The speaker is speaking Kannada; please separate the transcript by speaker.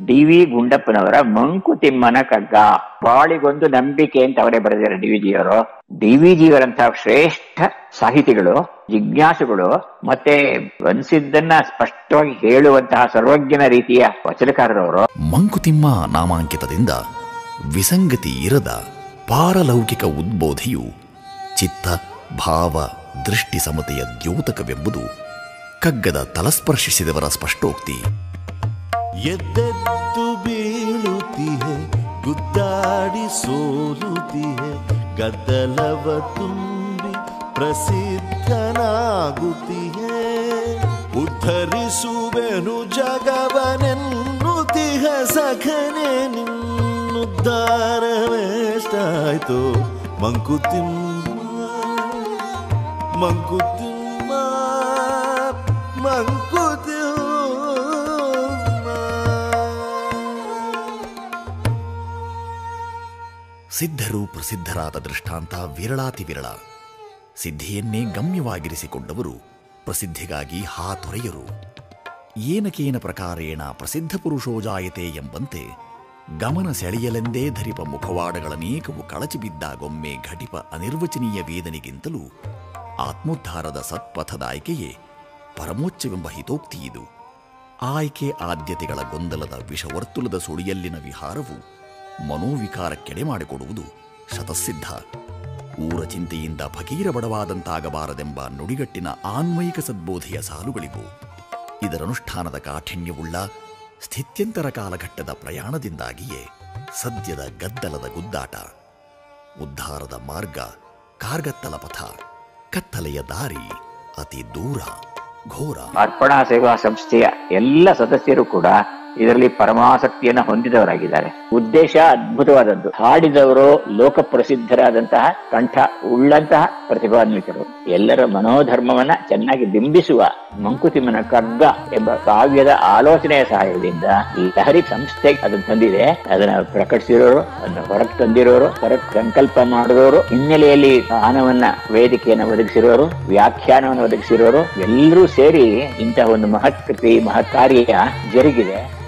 Speaker 1: ಡಿ ವಿ ಗುಂಡಪ್ಪನವರ ಮಂಕುತಿಮ್ಮನ ಕಗ್ಗ ಬಾಳಿಗೊಂದು ನಂಬಿಕೆ ಅಂತ ಅವರೇ ಬರೆದಿದ್ದಾರೆ ಡಿ ವಿ ಜಿಯವರು ಡಿ ವಿ ಜಿಯವರಂತಹ ಶ್ರೇಷ್ಠ ಸಾಹಿತಿಗಳು ಜಿಜ್ಞಾಸುಗಳು ಮತ್ತೆ ಅನ್ಸಿದ್ದನ್ನ ಸ್ಪಷ್ಟವಾಗಿ ಹೇಳುವಂತಹ ಸರ್ವಜ್ಞನ ರೀತಿಯ ವಚನಕಾರರವರು
Speaker 2: ಮಂಕುತಿಮ್ಮ ನಾಮಾಂಕಿತದಿಂದ ವಿಸಂಗತಿ ಇರದ ಪಾರಲೌಕಿಕ ಉದ್ಬೋಧೆಯು ಚಿತ್ತ ಭಾವ ದೃಷ್ಟಿ ಸಮತೆಯ ದ್ಯೋತಕವೆಂಬುದು ಕಗ್ಗದ ತಲಸ್ಪರ್ಶಿಸಿದವರ ಸ್ಪಷ್ಟೋಕ್ತಿ
Speaker 3: ಎದ್ದೆದ್ದು ಬೀಳುತ್ತಿಹೆ ಗುದ್ದಾಡಿ ಸೋಲುತ್ತಿಹೆ ಗದ್ದಲವ ತುಂಬಿ ಪ್ರಸಿದ್ಧನಾಗುತ್ತಿಹೆ ಉದ್ಧರಿಸುವೆನು ಜಗವನೆನ್ನುತ್ತಿಹೆ ಸಖನೆ ನಿನ್ನುದ್ಧಾರವೆಷ್ಟಾಯ್ತು ಮಂಕುತಿಮ್ಮ ಮಂಕುತಿಮ್ಮ ಮಂಕುತಿಮ್ಮ
Speaker 2: ಸಿದ್ಧರು ಪ್ರಸಿದ್ಧರಾದ ದೃಷ್ಟಾಂತ ವಿರಳಾತಿ ವಿರಳ ಸಿದ್ಧಿಯನ್ನೇ ಗಮ್ಯವಾಗಿರಿಸಿಕೊಂಡವರು ಪ್ರಸಿದ್ಧಿಗಾಗಿ ಹಾತೊರೆಯರು ಏನಕೇನ ಪ್ರಕಾರೇಣ ಪ್ರಸಿದ್ಧ ಪುರುಷೋ ಜಾಯತೆ ಎಂಬಂತೆ ಗಮನ ಸೆಳೆಯಲೆಂದೇ ಧರಿಪ ಮುಖವಾಡಗಳನೇಕವು ಕಳಚಿ ಬಿದ್ದಾಗೊಮ್ಮೆ ಘಟಿಪ ಅನಿರ್ವಚನೀಯ ವೇದನೆಗಿಂತಲೂ ಆತ್ಮೋದ್ಧಾರದ ಸತ್ಪಥದ ಆಯ್ಕೆಯೇ ಪರಮೋಚ್ಚವೆಂಬ ಹಿತೋಕ್ತಿಯಿದು ಆಯ್ಕೆ ಆದ್ಯತೆಗಳ ಗೊಂದಲದ ವಿಷವರ್ತುಲದ ಸುಳಿಯಲ್ಲಿನ ವಿಹಾರವು ಮನೋವಿಕಾರಕ್ಕೆಡೆ ಮಾಡಿಕೊಡುವುದು ಶತಸಿದ್ಧ ಊರ ಚಿಂತೆಯಿಂದ ಫಕೀರಬಡವಾದಂತಾಗಬಾರದೆಂಬ ನುಡಿಗಟ್ಟಿನ ಆನ್ವಯಿಕ ಸದ್ಬೋಧೆಯ ಸಾಲುಗಳಿವು ಇದರನುಷ್ಠಾನದ ಕಾಠಿಣ್ಯವುಳ್ಳ ಸ್ಥಿತ್ಯಂತರ ಕಾಲಘಟ್ಟದ ಪ್ರಯಾಣದಿಂದಾಗಿಯೇ ಸದ್ಯದ ಗದ್ದಲದ ಗುದ್ದಾಟ ಉದ್ಧಾರದ ಮಾರ್ಗ ಕಾರ್ಗತ್ತಲ ಪಥ ಕತ್ತಲೆಯ ದಾರಿ ಅತಿ ದೂರ ಘೋರ
Speaker 1: ಅರ್ಪಣಾ ಸೇವಾ ಸಂಸ್ಥೆಯ ಎಲ್ಲ ಸದಸ್ಯರು ಕೂಡ ಇದರಲ್ಲಿ ಪರಮಾಸಕ್ತಿಯನ್ನ ಹೊಂದಿದವರಾಗಿದ್ದಾರೆ ಉದ್ದೇಶ ಅದ್ಭುತವಾದದ್ದು ಹಾಡಿದವರು ಲೋಕ ಪ್ರಸಿದ್ಧರಾದಂತಹ ಕಂಠ ಉಳ್ಳಂತಹ ಪ್ರತಿಭಾನ್ವಿತರು ಎಲ್ಲರ ಮನೋಧರ್ಮವನ್ನ ಚೆನ್ನಾಗಿ ಬಿಂಬಿಸುವ ಮಂಕುತಿಮ್ಮನ ಕಗ್ಗ ಎಂಬ ಕಾವ್ಯದ ಆಲೋಚನೆಯ ಸಹಾಯದಿಂದ ಈ ಲಹರಿ ಸಂಸ್ಥೆ ಅದನ್ನು ತಂದಿದೆ ಅದನ್ನ ಪ್ರಕಟಿಸಿರೋರು ಅದನ್ನ ಹೊರಗೆ ತಂದಿರೋರು ಹೊರಗೆ ಸಂಕಲ್ಪ ಮಾಡಿದವರು ಹಿನ್ನೆಲೆಯಲ್ಲಿ ಗಾನವನ್ನ ವೇದಿಕೆಯನ್ನು ಒದಗಿಸಿರೋರು ವ್ಯಾಖ್ಯಾನವನ್ನು ಒದಗಿಸಿರೋರು ಎಲ್ಲರೂ ಸೇರಿ ಇಂತಹ ಒಂದು ಮಹತ್ ಕೃತಿ ಮಹತ್ ಕಾರ್ಯ ಜರುಗಿದೆ